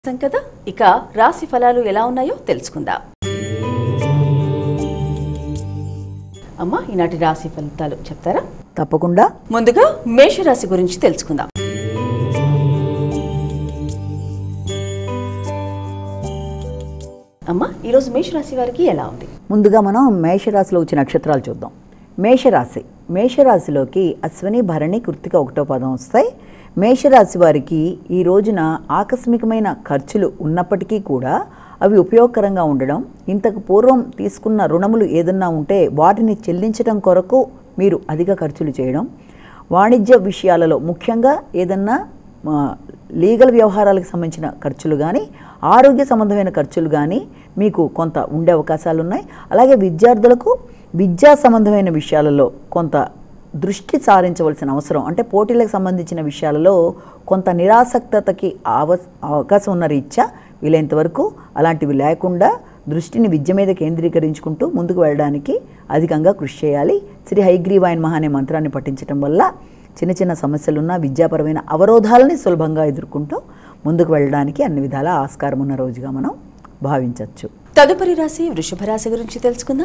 చూసాం కదా ఇక రాశి ఫలాలు ఎలా ఉన్నాయో తెలుసుకుందాం అమ్మా ఈనాటి రాశి ఫలితాలు చెప్తారా తప్పకుండా ముందుగా మేషరాశి గురించి తెలుసుకుందాం అమ్మా ఈరోజు మేషరాశి వారికి ఎలా ఉంది ముందుగా మనం మేషరాశిలో వచ్చే నక్షత్రాలు చూద్దాం మేషరాశి మేషరాశిలోకి అశ్వని భరణి కృత్తిక ఒకటో పదం వస్తాయి మేషరాశి వారికి ఈ రోజున ఆకస్మికమైన ఖర్చులు ఉన్నప్పటికీ కూడా అవి ఉపయోగకరంగా ఉండడం ఇంతకు పూర్వం తీసుకున్న రుణములు ఏదన్నా ఉంటే వాటిని చెల్లించడం కొరకు మీరు అధిక ఖర్చులు చేయడం వాణిజ్య విషయాలలో ముఖ్యంగా ఏదన్నా ఆ, లీగల్ వ్యవహారాలకు సంబంధించిన ఖర్చులు కానీ ఆరోగ్య సంబంధమైన ఖర్చులు కానీ మీకు కొంత ఉండే అవకాశాలు ఉన్నాయి అలాగే విద్యార్థులకు విద్యా సంబంధమైన విషయాలలో కొంత దృష్టి సారించవలసిన అవసరం అంటే పోటీలకు సంబంధించిన విషయాలలో కొంత నిరాసక్తతకి ఆవ అవకాశం ఉన్న రీత్యా వీలైనంత వరకు అలాంటివి లేకుండా దృష్టిని విద్య మీద కేంద్రీకరించుకుంటూ ముందుకు వెళ్ళడానికి అధికంగా కృషి చేయాలి శ్రీ హైగ్రీవాయన్ మహా అనే మంత్రాన్ని పఠించడం వల్ల చిన్న చిన్న సమస్యలున్న విద్యాపరమైన అవరోధాలని సులభంగా ఎదుర్కొంటూ ముందుకు వెళ్ళడానికి అన్ని విధాల ఆస్కారం ఉన్న రోజుగా మనం భావించవచ్చు తదుపరి రాశి వృషభ రాశి గురించి తెలుసుకుందాం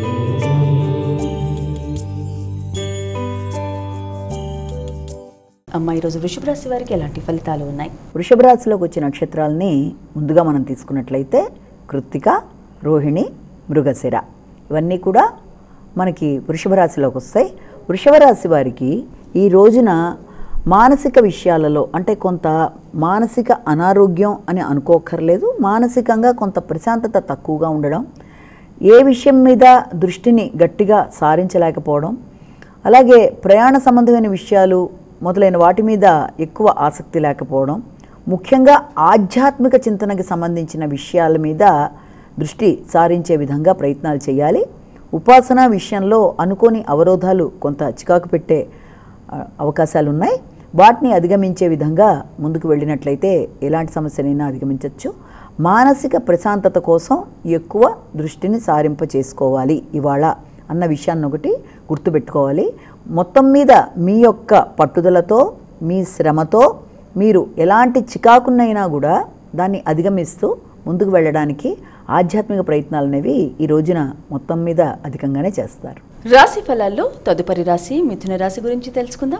అమ్మా ఈరోజు వృషభ రాశి వారికి ఎలాంటి ఫలితాలు ఉన్నాయి వృషభ రాశిలోకి వచ్చే నక్షత్రాలని ముందుగా మనం తీసుకున్నట్లయితే కృత్తిక రోహిణి మృగశిర ఇవన్నీ కూడా మనకి వృషభ రాశిలోకి వస్తాయి వృషభ రాశి వారికి ఈ రోజున మానసిక విషయాలలో అంటే కొంత మానసిక అనారోగ్యం అని అనుకోకర్లేదు మానసికంగా కొంత ప్రశాంతత తక్కువగా ఉండడం ఏ విషయం మీద దృష్టిని గట్టిగా సారించలేకపోవడం అలాగే ప్రయాణ సంబంధమైన విషయాలు మొదలైన వాటి మీద ఎక్కువ ఆసక్తి లేకపోవడం ముఖ్యంగా ఆధ్యాత్మిక చింతనకి సంబంధించిన విషయాల మీద దృష్టి సారించే విధంగా ప్రయత్నాలు చేయాలి ఉపాసన విషయంలో అనుకోని అవరోధాలు కొంత చికాకు పెట్టే ఆ, అవకాశాలు ఉన్నాయి వాటిని అధిగమించే విధంగా ముందుకు వెళ్ళినట్లయితే ఎలాంటి సమస్యనైనా అధిగమించవచ్చు మానసిక ప్రశాంతత కోసం ఎక్కువ దృష్టిని సారింప చేసుకోవాలి ఇవాళ అన్న విషయాన్ని ఒకటి గుర్తుపెట్టుకోవాలి మొత్తం మీద మీ యొక్క పట్టుదలతో మీ శ్రమతో మీరు ఎలాంటి చికాకున్నైనా కూడా దాన్ని అధిగమిస్తూ ముందుకు వెళ్ళడానికి ఆధ్యాత్మిక ప్రయత్నాలు అనేవి ఈ రోజున మొత్తం మీద అధికంగానే చేస్తారు రాశి ఫలాల్లో తదుపరి రాశి మిథున రాశి గురించి తెలుసుకుందాం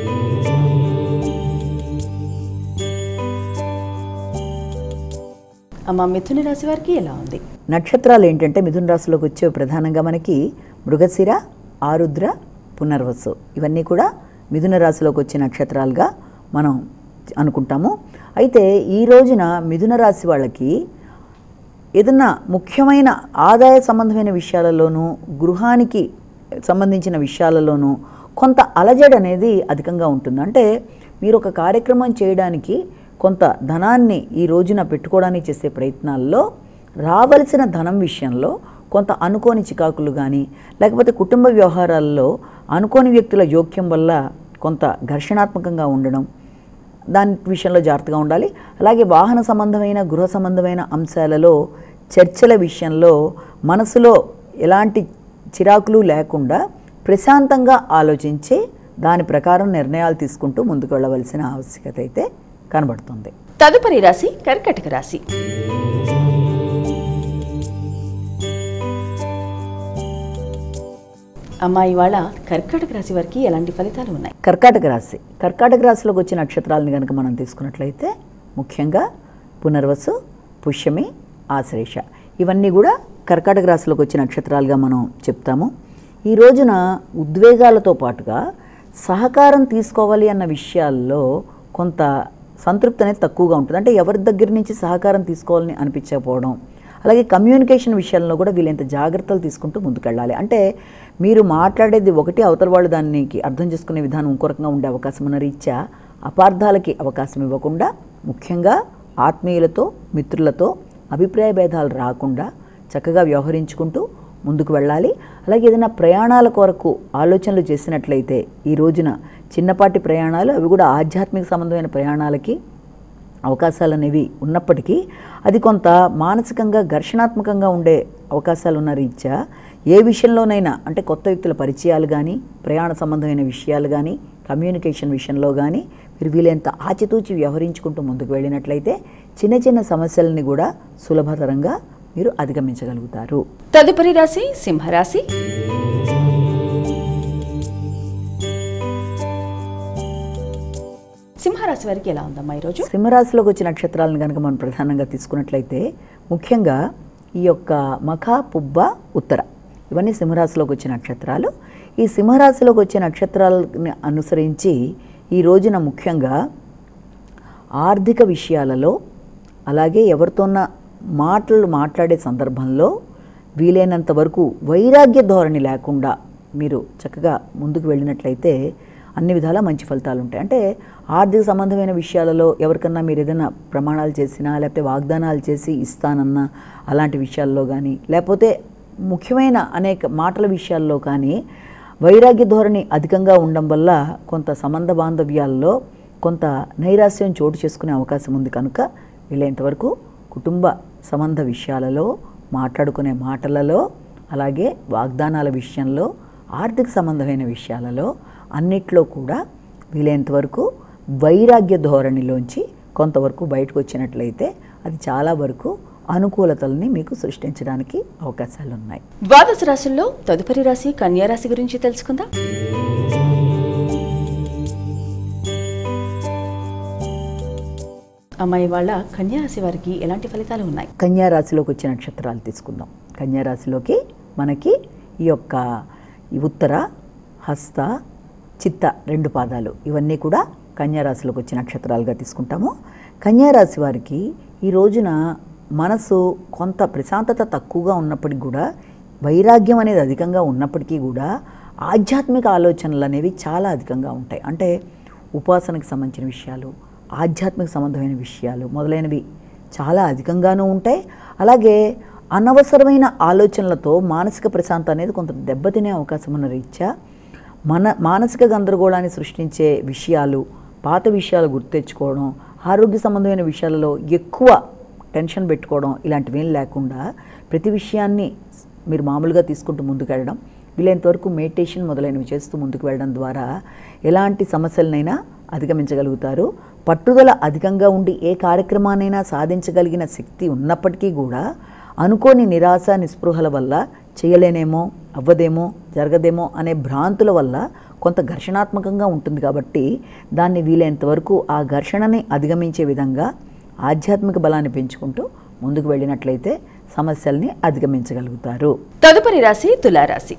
అమ్మా మిథున రాశి వారికి ఎలా ఉంది నక్షత్రాలు ఏంటంటే మిథున రాశిలోకి వచ్చే ప్రధానంగా మనకి మృగశిర ఆరుద్ర పునర్వసు ఇవన్నీ కూడా మిథున రాశిలోకి వచ్చే నక్షత్రాలుగా మనం అనుకుంటాము అయితే ఈ రోజున మిథున రాశి వాళ్ళకి ఏదన్నా ముఖ్యమైన ఆదాయ సంబంధమైన విషయాలలోనూ గృహానికి సంబంధించిన విషయాలలోనూ కొంత అలజడి అనేది అధికంగా ఉంటుంది అంటే మీరు ఒక కార్యక్రమం చేయడానికి కొంత ధనాన్ని ఈ రోజున పెట్టుకోవడానికి చేసే ప్రయత్నాల్లో రావలసిన ధనం విషయంలో కొంత అనుకోని చికాకులు కానీ లేకపోతే కుటుంబ వ్యవహారాల్లో అనుకోని వ్యక్తుల జోక్యం వల్ల కొంత ఘర్షణాత్మకంగా ఉండడం దాని విషయంలో జాగ్రత్తగా ఉండాలి అలాగే వాహన సంబంధమైన గృహ సంబంధమైన అంశాలలో చర్చల విషయంలో మనసులో ఎలాంటి చిరాకులు లేకుండా ప్రశాంతంగా ఆలోచించి దాని ప్రకారం నిర్ణయాలు తీసుకుంటూ ముందుకు వెళ్ళవలసిన ఆవశ్యకత అయితే కనబడుతుంది తదుపరి రాశి కర్కటక రాశి అమ్మా ఇవాళ కర్కాటక రాశి వారికి ఎలాంటి ఫలితాలు ఉన్నాయి కర్కాటక రాశి కర్కాటక రాశిలోకి వచ్చిన నక్షత్రాలను కనుక మనం తీసుకున్నట్లయితే ముఖ్యంగా పునర్వసు పుష్యమి ఆశ్లేష ఇవన్నీ కూడా కర్కాటక రాశిలోకి వచ్చిన నక్షత్రాలుగా మనం చెప్తాము ఈ రోజున ఉద్వేగాలతో పాటుగా సహకారం తీసుకోవాలి అన్న విషయాల్లో కొంత సంతృప్తి అనేది తక్కువగా ఉంటుంది అంటే ఎవరి దగ్గర నుంచి సహకారం తీసుకోవాలని అనిపించకపోవడం అలాగే కమ్యూనికేషన్ విషయంలో కూడా వీళ్ళంత జాగ్రత్తలు తీసుకుంటూ ముందుకెళ్ళాలి అంటే మీరు మాట్లాడేది ఒకటి అవతల వాళ్ళు దానికి అర్థం చేసుకునే విధానం ఇంకో రకంగా ఉండే అవకాశం ఉన్న రీత్యా అపార్థాలకి అవకాశం ఇవ్వకుండా ముఖ్యంగా ఆత్మీయులతో మిత్రులతో అభిప్రాయ భేదాలు రాకుండా చక్కగా వ్యవహరించుకుంటూ ముందుకు వెళ్ళాలి అలాగే ఏదైనా ప్రయాణాల కొరకు ఆలోచనలు చేసినట్లయితే ఈ రోజున చిన్నపాటి ప్రయాణాలు అవి కూడా ఆధ్యాత్మిక సంబంధమైన ప్రయాణాలకి అవకాశాలు అనేవి ఉన్నప్పటికీ అది కొంత మానసికంగా ఘర్షణాత్మకంగా ఉండే అవకాశాలు ఉన్న రీత్యా ఏ విషయంలోనైనా అంటే కొత్త వ్యక్తుల పరిచయాలు కానీ ప్రయాణ సంబంధమైన విషయాలు కానీ కమ్యూనికేషన్ విషయంలో కానీ మీరు వీలైనంత ఆచితూచి వ్యవహరించుకుంటూ ముందుకు వెళ్ళినట్లయితే చిన్న చిన్న సమస్యలని కూడా సులభతరంగా మీరు అధిగమించగలుగుతారు తదుపరి రాశి సింహరాశి సింహరాశి వారికి ఎలా ఉందమ్మా ఈరోజు సింహరాశిలోకి వచ్చే నక్షత్రాలను కనుక మనం ప్రధానంగా తీసుకున్నట్లయితే ముఖ్యంగా ఈ యొక్క మఖ పుబ్బ ఉత్తర ఇవన్నీ సింహరాశిలోకి వచ్చే నక్షత్రాలు ఈ సింహరాశిలోకి వచ్చే నక్షత్రాలని అనుసరించి ఈ రోజున ముఖ్యంగా ఆర్థిక విషయాలలో అలాగే ఎవరితోన్న మాటలు మాట్లాడే సందర్భంలో వీలైనంత వరకు వైరాగ్య ధోరణి లేకుండా మీరు చక్కగా ముందుకు వెళ్ళినట్లయితే అన్ని విధాలా మంచి ఫలితాలు ఉంటాయి అంటే ఆర్థిక సంబంధమైన విషయాలలో ఎవరికన్నా మీరు ఏదైనా ప్రమాణాలు చేసినా లేకపోతే వాగ్దానాలు చేసి ఇస్తానన్నా అలాంటి విషయాల్లో కానీ లేకపోతే ముఖ్యమైన అనేక మాటల విషయాల్లో కానీ వైరాగ్య ధోరణి అధికంగా ఉండడం వల్ల కొంత సంబంధ బాంధవ్యాల్లో కొంత నైరాస్యం చోటు చేసుకునే అవకాశం ఉంది కనుక వీలైనంత వరకు కుటుంబ సంబంధ విషయాలలో మాట్లాడుకునే మాటలలో అలాగే వాగ్దానాల విషయంలో ఆర్థిక సంబంధమైన విషయాలలో అన్నిట్లో కూడా వీలైనంత వరకు వైరాగ్య ధోరణిలోంచి కొంతవరకు బయటకు వచ్చినట్లయితే అది చాలా వరకు అనుకూలతల్ని మీకు సృష్టించడానికి అవకాశాలు ఉన్నాయి ద్వాదశ రాశుల్లో తదుపరి రాశి కన్యా రాశి గురించి తెలుసుకుందాం అమ్మాయి వాళ్ళ కన్యా రాశి వారికి ఎలాంటి ఫలితాలు ఉన్నాయి కన్యా రాశిలోకి వచ్చే నక్షత్రాలు తీసుకుందాం కన్యా రాశిలోకి మనకి ఈ యొక్క ఈ ఉత్తర హస్త చిత్త రెండు పాదాలు ఇవన్నీ కూడా కన్యా రాశిలోకి వచ్చే నక్షత్రాలుగా తీసుకుంటాము కన్యా రాశి వారికి ఈ రోజున మనసు కొంత ప్రశాంతత తక్కువగా ఉన్నప్పటికీ కూడా వైరాగ్యం అనేది అధికంగా ఉన్నప్పటికీ కూడా ఆధ్యాత్మిక ఆలోచనలు అనేవి చాలా అధికంగా ఉంటాయి అంటే ఉపాసనకు సంబంధించిన విషయాలు ఆధ్యాత్మిక సంబంధమైన విషయాలు మొదలైనవి చాలా అధికంగానూ ఉంటాయి అలాగే అనవసరమైన ఆలోచనలతో మానసిక ప్రశాంతత అనేది కొంత దెబ్బతినే అవకాశం ఉన్న రీత్యా మన మానసిక గందరగోళాన్ని సృష్టించే విషయాలు పాత విషయాలు గుర్తెచ్చుకోవడం ఆరోగ్య సంబంధమైన విషయాలలో ఎక్కువ టెన్షన్ పెట్టుకోవడం ఇలాంటివి ఏం లేకుండా ప్రతి విషయాన్ని మీరు మామూలుగా తీసుకుంటూ ముందుకు వెళ్ళడం వీలైనంతవరకు మెడిటేషన్ మొదలైనవి చేస్తూ ముందుకు వెళ్ళడం ద్వారా ఎలాంటి సమస్యలనైనా అధిగమించగలుగుతారు పట్టుదల అధికంగా ఉండి ఏ కార్యక్రమాన్నైనా సాధించగలిగిన శక్తి ఉన్నప్పటికీ కూడా అనుకోని నిరాశ నిస్పృహల వల్ల చేయలేనేమో అవ్వదేమో జరగదేమో అనే భ్రాంతుల వల్ల కొంత ఘర్షణాత్మకంగా ఉంటుంది కాబట్టి దాన్ని వీలైనంత వరకు ఆ ఘర్షణని అధిగమించే విధంగా ఆధ్యాత్మిక బలాన్ని పెంచుకుంటూ ముందుకు వెళ్ళినట్లయితే సమస్యల్ని అధిగమించగలుగుతారు తదుపరి రాశి తులారాశి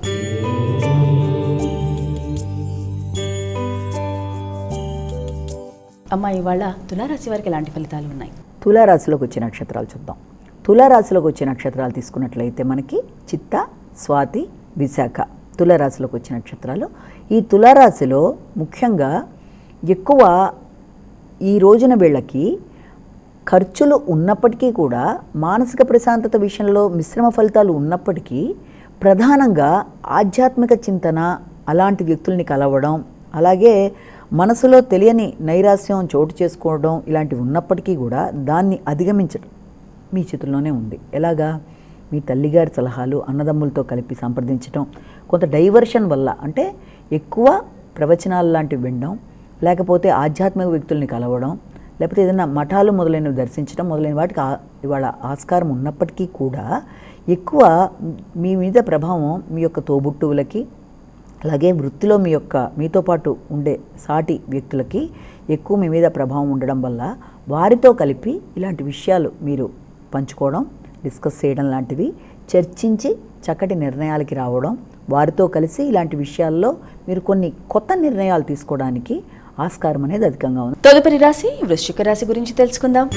అమ్మాయి వాళ్ళ తులారాశి వారికి ఎలాంటి ఫలితాలు ఉన్నాయి తులారాశిలోకి వచ్చే నక్షత్రాలు చూద్దాం తులారాశిలోకి వచ్చే నక్షత్రాలు తీసుకున్నట్లయితే మనకి చిత్త స్వాతి విశాఖ తులారాశిలోకి వచ్చే నక్షత్రాలు ఈ తులారాశిలో ముఖ్యంగా ఎక్కువ ఈ రోజున వీళ్ళకి ఖర్చులు ఉన్నప్పటికీ కూడా మానసిక ప్రశాంతత విషయంలో మిశ్రమ ఫలితాలు ఉన్నప్పటికీ ప్రధానంగా ఆధ్యాత్మిక చింతన అలాంటి వ్యక్తుల్ని కలవడం అలాగే మనసులో తెలియని నైరాస్యం చోటు చేసుకోవడం ఇలాంటివి ఉన్నప్పటికీ కూడా దాన్ని అధిగమించడం మీ చేతుల్లోనే ఉంది ఎలాగా మీ తల్లిగారి సలహాలు అన్నదమ్ములతో కలిపి సంప్రదించడం కొంత డైవర్షన్ వల్ల అంటే ఎక్కువ ప్రవచనాలు లాంటివి వినడం లేకపోతే ఆధ్యాత్మిక వ్యక్తుల్ని కలవడం లేకపోతే ఏదైనా మఠాలు మొదలైనవి దర్శించడం మొదలైన వాటికి ఆ- ఇవాళ ఆస్కారం ఉన్నప్పటికీ కూడా ఎక్కువ మీ మీద ప్రభావం మీ యొక్క తోబుట్టువులకి అలాగే వృత్తిలో మీ యొక్క మీతో పాటు ఉండే సాటి వ్యక్తులకి ఎక్కువ మీ మీద ప్రభావం ఉండడం వల్ల వారితో కలిపి ఇలాంటి విషయాలు మీరు పంచుకోవడం డిస్కస్ చేయడం లాంటివి చర్చించి చక్కటి నిర్ణయాలకి రావడం వారితో కలిసి ఇలాంటి విషయాల్లో మీరు కొన్ని కొత్త నిర్ణయాలు తీసుకోవడానికి ఆస్కారం అనేది అధికంగా ఉంది తదుపరి రాశి వృశ్చిక రాశి గురించి తెలుసుకుందాం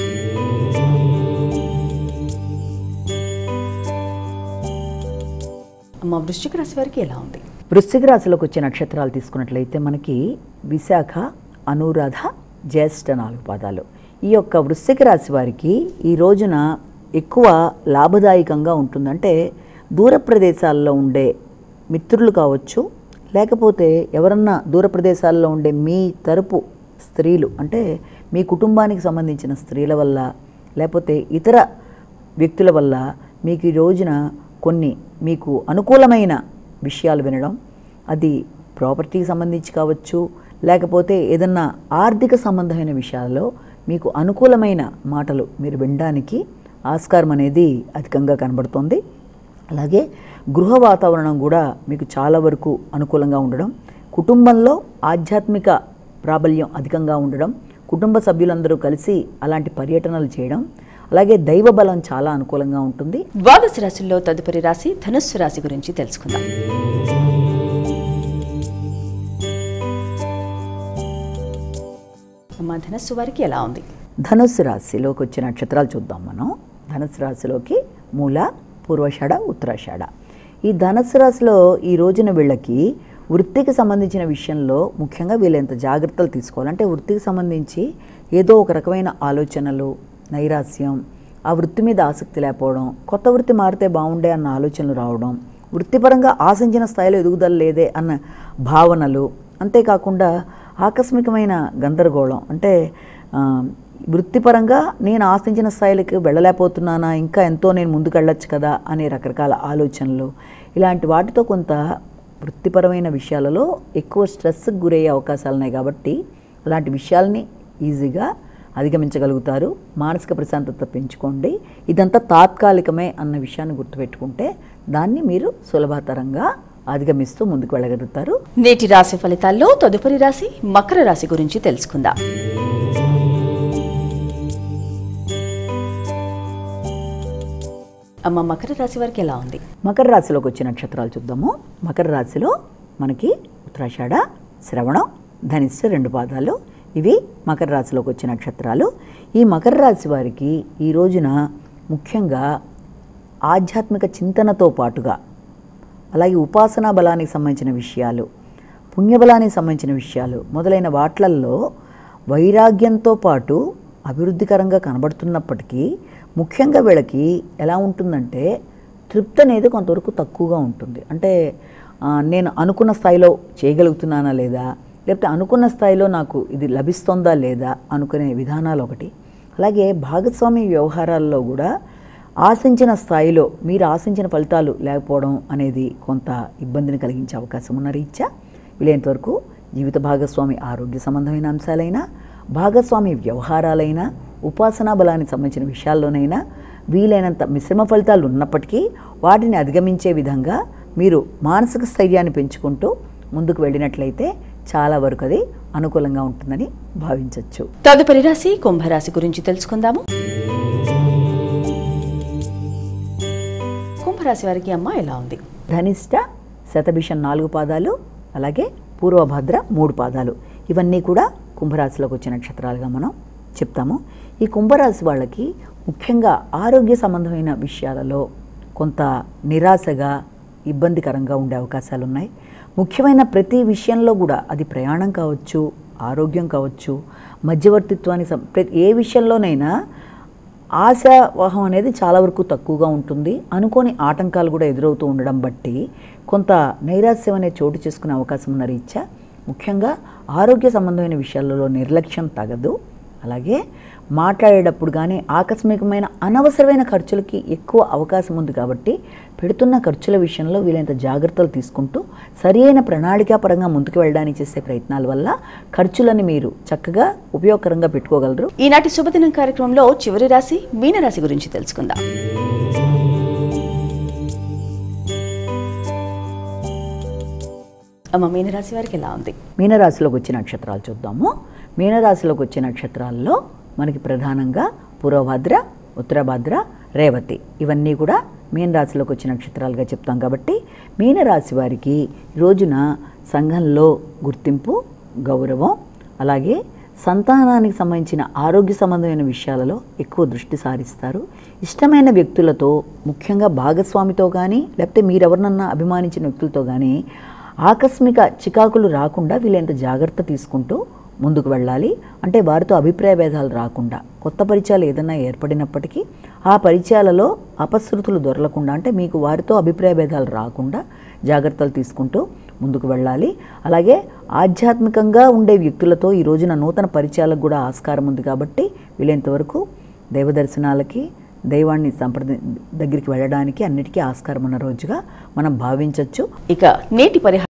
అమ్మ వృశ్చిక రాశి వారికి ఎలా ఉంది వృశ్చిక రాశిలోకి వచ్చే నక్షత్రాలు తీసుకున్నట్లయితే మనకి విశాఖ అనురాధ జ్యేష్ఠ నాలుగు పాదాలు ఈ యొక్క వృశ్చిక రాశి వారికి ఈ రోజున ఎక్కువ లాభదాయకంగా ఉంటుందంటే దూర ప్రదేశాల్లో ఉండే మిత్రులు కావచ్చు లేకపోతే ఎవరన్నా దూర ప్రదేశాల్లో ఉండే మీ తరపు స్త్రీలు అంటే మీ కుటుంబానికి సంబంధించిన స్త్రీల వల్ల లేకపోతే ఇతర వ్యక్తుల వల్ల మీకు ఈ రోజున కొన్ని మీకు అనుకూలమైన విషయాలు వినడం అది ప్రాపర్టీకి సంబంధించి కావచ్చు లేకపోతే ఏదన్నా ఆర్థిక సంబంధమైన విషయాల్లో మీకు అనుకూలమైన మాటలు మీరు వినడానికి ఆస్కారం అనేది అధికంగా కనబడుతోంది అలాగే గృహ వాతావరణం కూడా మీకు చాలా వరకు అనుకూలంగా ఉండడం కుటుంబంలో ఆధ్యాత్మిక ప్రాబల్యం అధికంగా ఉండడం కుటుంబ సభ్యులందరూ కలిసి అలాంటి పర్యటనలు చేయడం అలాగే దైవ బలం చాలా అనుకూలంగా ఉంటుంది ద్వాదశ రాశుల్లో తదుపరి రాశి ధనుస్సు రాశి గురించి తెలుసుకుందాం అమ్మ ధనస్సు వారికి ఎలా ఉంది ధనుస్సు రాశిలోకి వచ్చే నక్షత్రాలు చూద్దాం మనం ధనుస్సు రాశిలోకి మూల పూర్వషాఢ ఉత్తరాషాఢ ఈ ధనుస్సు రాశిలో ఈ రోజున వీళ్ళకి వృత్తికి సంబంధించిన విషయంలో ముఖ్యంగా వీళ్ళు ఎంత జాగ్రత్తలు తీసుకోవాలంటే వృత్తికి సంబంధించి ఏదో ఒక రకమైన ఆలోచనలు నైరాస్యం ఆ వృత్తి మీద ఆసక్తి లేకపోవడం కొత్త వృత్తి మారితే బాగుండే అన్న ఆలోచనలు రావడం వృత్తిపరంగా ఆశించిన స్థాయిలో ఎదుగుదల లేదే అన్న భావనలు అంతేకాకుండా ఆకస్మికమైన గందరగోళం అంటే ఆ, వృత్తిపరంగా నేను ఆశించిన స్థాయికి వెళ్ళలేకపోతున్నానా ఇంకా ఎంతో నేను ముందుకు వెళ్ళొచ్చు కదా అనే రకరకాల ఆలోచనలు ఇలాంటి వాటితో కొంత వృత్తిపరమైన విషయాలలో ఎక్కువ స్ట్రెస్కి గురయ్యే అవకాశాలు ఉన్నాయి కాబట్టి అలాంటి విషయాల్ని ఈజీగా అధిగమించగలుగుతారు మానసిక ప్రశాంతత పెంచుకోండి ఇదంతా తాత్కాలికమే అన్న విషయాన్ని గుర్తుపెట్టుకుంటే దాన్ని మీరు సులభతరంగా అధిగమిస్తూ ముందుకు వెళ్ళగలుగుతారు నేటి రాశి ఫలితాల్లో తదుపరి రాశి మకర రాశి గురించి తెలుసుకుందాం అమ్మ మకర రాశి వారికి ఎలా ఉంది మకర రాశిలోకి వచ్చే నక్షత్రాలు చూద్దాము మకర రాశిలో మనకి ఉత్తరాషాఢ శ్రవణం ధనిష్ట రెండు పాదాలు ఇవి మకర రాశిలోకి వచ్చే నక్షత్రాలు ఈ మకర రాశి వారికి ఈ రోజున ముఖ్యంగా ఆధ్యాత్మిక చింతనతో పాటుగా అలాగే ఉపాసనా బలానికి సంబంధించిన విషయాలు పుణ్యబలానికి సంబంధించిన విషయాలు మొదలైన వాట్లల్లో వైరాగ్యంతో పాటు అభివృద్ధికరంగా కనబడుతున్నప్పటికీ ముఖ్యంగా వీళ్ళకి ఎలా ఉంటుందంటే తృప్తి అనేది కొంతవరకు తక్కువగా ఉంటుంది అంటే ఆ, నేను అనుకున్న స్థాయిలో చేయగలుగుతున్నానా లేదా లేకపోతే అనుకున్న స్థాయిలో నాకు ఇది లభిస్తుందా లేదా అనుకునే విధానాలు ఒకటి అలాగే భాగస్వామి వ్యవహారాల్లో కూడా ఆశించిన స్థాయిలో మీరు ఆశించిన ఫలితాలు లేకపోవడం అనేది కొంత ఇబ్బందిని కలిగించే అవకాశం ఉన్న రీత్యా వీలైనంత వరకు జీవిత భాగస్వామి ఆరోగ్య సంబంధమైన అంశాలైనా భాగస్వామి వ్యవహారాలైనా ఉపాసనా బలానికి సంబంధించిన విషయాల్లోనైనా వీలైనంత మిశ్రమ ఫలితాలు ఉన్నప్పటికీ వాటిని అధిగమించే విధంగా మీరు మానసిక స్థైర్యాన్ని పెంచుకుంటూ ముందుకు వెళ్ళినట్లయితే చాలా వరకు అది అనుకూలంగా ఉంటుందని భావించవచ్చు తదుపరి రాశి కుంభరాశి గురించి తెలుసుకుందాము కుంభరాశి వారికి అమ్మ ఎలా ఉంది ధనిష్ట శతభిషం నాలుగు పాదాలు అలాగే పూర్వభద్ర మూడు పాదాలు ఇవన్నీ కూడా కుంభరాశిలోకి వచ్చే నక్షత్రాలుగా మనం చెప్తాము ఈ కుంభరాశి వాళ్ళకి ముఖ్యంగా ఆరోగ్య సంబంధమైన విషయాలలో కొంత నిరాశగా ఇబ్బందికరంగా ఉండే అవకాశాలు ఉన్నాయి ముఖ్యమైన ప్రతి విషయంలో కూడా అది ప్రయాణం కావచ్చు ఆరోగ్యం కావచ్చు మధ్యవర్తిత్వానికి సం- ప్రతి ఏ విషయంలోనైనా ఆశావాహం అనేది చాలా వరకు తక్కువగా ఉంటుంది అనుకోని ఆటంకాలు కూడా ఎదురవుతూ ఉండడం బట్టి కొంత నైరాస్యం అనే చోటు చేసుకునే అవకాశం ఉన్న రీత్యా ముఖ్యంగా ఆరోగ్య సంబంధమైన విషయాలలో నిర్లక్ష్యం తగదు అలాగే మాట్లాడేటప్పుడు కానీ ఆకస్మికమైన అనవసరమైన ఖర్చులకి ఎక్కువ అవకాశం ఉంది కాబట్టి పెడుతున్న ఖర్చుల విషయంలో వీలైనంత జాగ్రత్తలు తీసుకుంటూ సరైన ప్రణాళికాపరంగా ముందుకు వెళ్ళడానికి చేసే ప్రయత్నాల వల్ల ఖర్చులని మీరు చక్కగా ఉపయోగకరంగా పెట్టుకోగలరు ఈనాటి శుభదినం కార్యక్రమంలో చివరి రాశి మీనరాశి గురించి తెలుసుకుందాం అమ్మ మీనరాశి వారికి ఎలా ఉంది మీనరాశిలోకి వచ్చే నక్షత్రాలు చూద్దాము మీనరాశిలోకి వచ్చే నక్షత్రాల్లో మనకి ప్రధానంగా పూర్వభద్ర ఉత్తరభద్ర రేవతి ఇవన్నీ కూడా మీనరాశిలోకి వచ్చే నక్షత్రాలుగా చెప్తాం కాబట్టి మీనరాశి వారికి ఈ రోజున సంఘంలో గుర్తింపు గౌరవం అలాగే సంతానానికి సంబంధించిన ఆరోగ్య సంబంధమైన విషయాలలో ఎక్కువ దృష్టి సారిస్తారు ఇష్టమైన వ్యక్తులతో ముఖ్యంగా భాగస్వామితో కానీ లేకపోతే మీరెవరినన్నా అభిమానించిన వ్యక్తులతో కానీ ఆకస్మిక చికాకులు రాకుండా వీళ్ళంత జాగ్రత్త తీసుకుంటూ ముందుకు వెళ్ళాలి అంటే వారితో అభిప్రాయ భేదాలు రాకుండా కొత్త పరిచయాలు ఏదైనా ఏర్పడినప్పటికీ ఆ పరిచయాలలో అపశృతులు దొరలకుండా అంటే మీకు వారితో అభిప్రాయ భేదాలు రాకుండా జాగ్రత్తలు తీసుకుంటూ ముందుకు వెళ్ళాలి అలాగే ఆధ్యాత్మికంగా ఉండే వ్యక్తులతో ఈ రోజున నూతన పరిచయాలకు కూడా ఆస్కారం ఉంది కాబట్టి వీలైనంతవరకు దైవ దర్శనాలకి దైవాన్ని సంప్రది దగ్గరికి వెళ్ళడానికి అన్నిటికీ ఆస్కారం ఉన్న రోజుగా మనం భావించవచ్చు ఇక నేటి పరిహారం